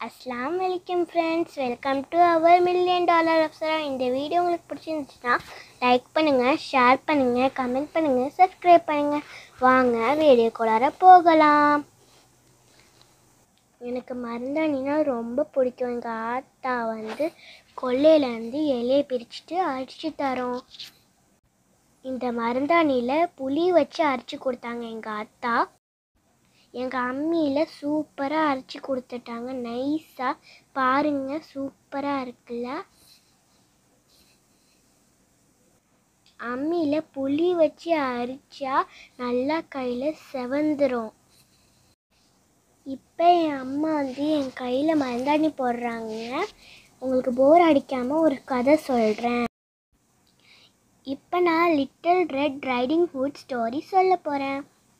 அஸ்லாம் வலைக்கம் friends welcome to our million dollar Apsara இந்த வீடியோ உங்களுக்கு பிடிச்சிருந்துச்சுன்னா லைக் பண்ணுங்கள் ஷேர் பண்ணுங்கள் கமெண்ட் பண்ணுங்கள் சப்ஸ்கிரைப் பண்ணுங்கள் வாங்க வீடியோக்குள்ளார போகலாம் எனக்கு மருந்தாணினா ரொம்ப பிடிக்கும் எங்கள் ஆத்தா வந்து கொல்லையிலேருந்து இலையை பிரிச்சுட்டு அரைச்சி தரோம் இந்த மருந்தாணியில் புளி வச்சு அரைச்சி கொடுத்தாங்க எங்கள் ஆத்தா எங்கள் அம்மியில் சூப்பராக அரைச்சி கொடுத்துட்டாங்க நைஸாக பாருங்க சூப்பராக இருக்குல்ல அம்மியில் புளி வச்சு அரைச்சா நல்லா கையில் செவந்துரும் இப்போ என் அம்மா வந்து என் கையில் மருந்தாணி போடுறாங்க உங்களுக்கு போர் அடிக்காமல் ஒரு கதை சொல்கிறேன் இப்போ நான் little red riding hood story சொல்ல போகிறேன்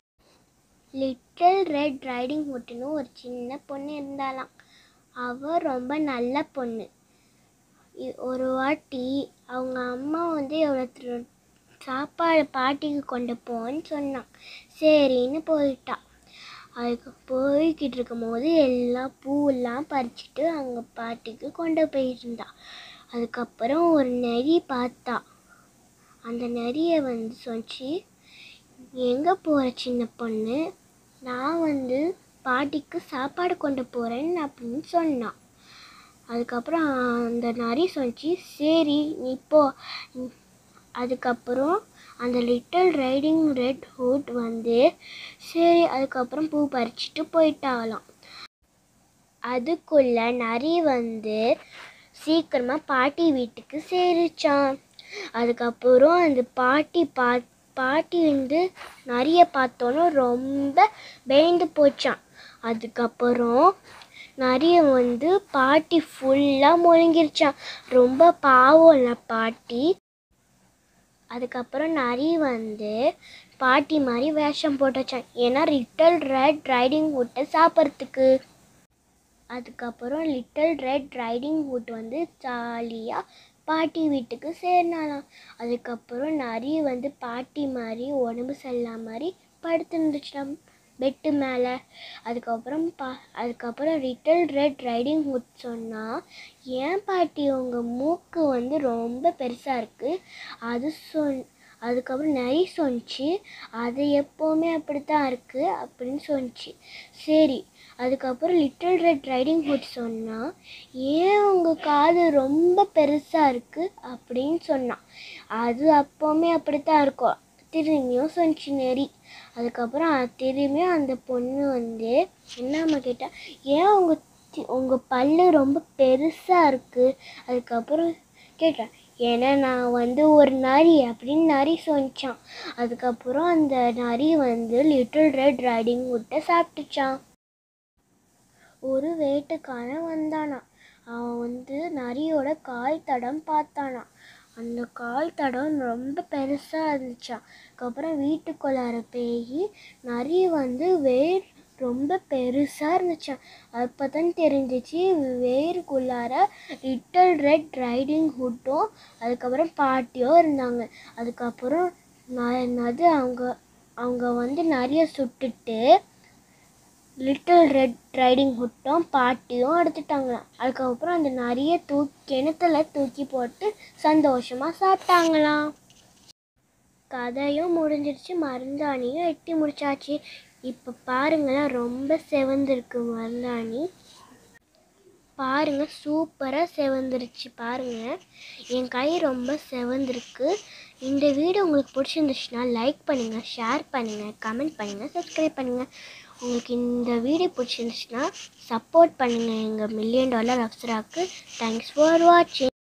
லிட்டில் ரெட் ரைடிங் ஹுட்னு ஒரு சின்ன பொண்ணு இருந்தாலாம் அவ ரொம்ப நல்ல பொண்ணு இ- ஒரு வாட்டி அவங்க அம்மா வந்து எவ்வளோ சாப்பாடு பாட்டிக்கு கொண்டு போன்னு சொன்னான் சரின்னு போயிட்டா அதுக்கு போய்கிட்டு இருக்கும்போது எல்லா பூவெல்லாம் பறிச்சுட்டு அவங்க பாட்டிக்கு கொண்டு போயிருந்தா அதுக்கப்புறம் ஒரு நரி பார்த்தா அந்த நரியை வந்து சொன்னிச்சு எங்கே போகிற சின்ன பொண்ணு நான் வந்து பாட்டிக்கு சாப்பாடு கொண்டு போகிறேன் அப்படின்னு சொன்னான் அதுக்கப்புறம் அந்த நரி சொன்னிச்சு சரி நீ போ உம், அதுக்கப்புறம் அந்த லிட்டில் ரைடிங் ரெட் ஹூட் வந்து சரி அதுக்கப்புறம் பூ பறிச்சுட்டு போயிட்டாகலாம் அதுக்குள்ள நரி வந்து சீக்கிரமாக பாட்டி வீட்டுக்கு சேரிச்சான் அதுக்கப்புறம் அந்த பாட்டி பா பாட்டி வந்து நிறைய பார்த்தோன்னே ரொம்ப பயந்து போச்சான் அதுக்கப்புறம் நிறைய வந்து பாட்டி ஃபுல்லாக முழுங்கிருச்சான் ரொம்ப பாவம் இல்லை பாட்டி அதுக்கப்புறம் நரி வந்து பாட்டி மாதிரி வேஷம் போட்டுச்சான் ஏன்னா லிட்டில் ரெட் ரைடிங் ஹுட்டை சாப்பிட்றதுக்கு அதுக்கப்புறம் லிட்டில் ரெட் ரைடிங் ஹுட் வந்து ஜாலியாக பாட்டி வீட்டுக்கு சேர்னாலாம் அதுக்கப்புறம் நிறைய வந்து பாட்டி மாதிரி உடம்பு சரியில்லாம மாதிரி படுத்துருந்துச்சுலாம் பெட்டு மேலே அதுக்கப்புறம் பா அதுக்கப்புறம் லிட்டில் ரெட் ரைடிங் ஹுட் சொன்னால் ஏன் பாட்டி உங்கள் மூக்கு வந்து ரொம்ப பெருசாக இருக்குது அது சொன் அதுக்கப்புறம் நரி சொன்னிச்சு அது எப்போவுமே அப்படித்தான் இருக்குது அப்படின்னு சொன்னிச்சு சரி அதுக்கப்புறம் லிட்டில் ரெட் ரைடிங் ஹுட் சொன்னால் ஏன் உங்கள் காது ரொம்ப பெருசாக இருக்குது அப்படின்னு சொன்னான் அது அப்போவுமே அப்படித்தான் இருக்கும் திரும்பியும் சொன்னிச்சு நெறி அதுக்கப்புறம் அது திரும்பியும் அந்த பொண்ணு வந்து என்னம்மா கேட்டா ஏன் உங்கள் உங்கள் பல்லு ரொம்ப பெருசாக இருக்குது அதுக்கப்புறம் கேட்டேன் ஏன்னா நான் வந்து ஒரு நரி அப்படின்னு நரி சொன்னிச்சான் அதுக்கப்புறம் அந்த நரி வந்து லிட்டில் ரெட் ரைடிங் ஹுட்டை சாப்பிட்டுச்சான் ஒரு வேட்டுக்காரன் வந்தானா அவன் வந்து நரியோட கால் தடம் பார்த்தானா அந்த கால் தடம் ரொம்ப பெருசாக இருந்துச்சான் அதுக்கப்புறம் வீட்டுக்குள்ளார போய் நரி வந்து வேர் ரொம்ப பெருசாக இருந்துச்சான் அப்போ தான் தெரிஞ்சிச்சு வேருக்குள்ளார லிட்டில் ரெட் ரைடிங் ஹுட்டும் அதுக்கப்புறம் பாட்டியும் இருந்தாங்க அதுக்கப்புறம் நான் அது அவங்க அவங்க வந்து நிறைய சுட்டுட்டு லிட்டில் ரெட் ரைடிங் ஹுட்டும் பாட்டியும் எடுத்துட்டாங்களாம் அதுக்கப்புறம் அந்த நிறைய தூக்கி கிணத்துல தூக்கி போட்டு சந்தோஷமாக சாப்பிட்டாங்களாம் கதையும் முடிஞ்சிருச்சு மருந்தாணியும் எட்டி முடிச்சாச்சு இப்போ பாருங்களேன் ரொம்ப செவந்திருக்கு மருந்தாணி பாருங்க சூப்பராக செவந்துருச்சு பாருங்க என் கை ரொம்ப செவந்திருக்கு இந்த வீடியோ உங்களுக்கு பிடிச்சிருந்துச்சுன்னா லைக் பண்ணுங்கள் ஷேர் பண்ணுங்கள் கமெண்ட் பண்ணுங்கள் சப்ஸ்கிரைப் பண்ணுங்கள் உங்களுக்கு இந்த வீடியோ பிடிச்சிருந்துச்சுன்னா சப்போர்ட் பண்ணுங்கள் எங்கள் மில்லியன் டாலர் அப்சராக்கு தேங்க்ஸ் ஃபார் வாட்சிங்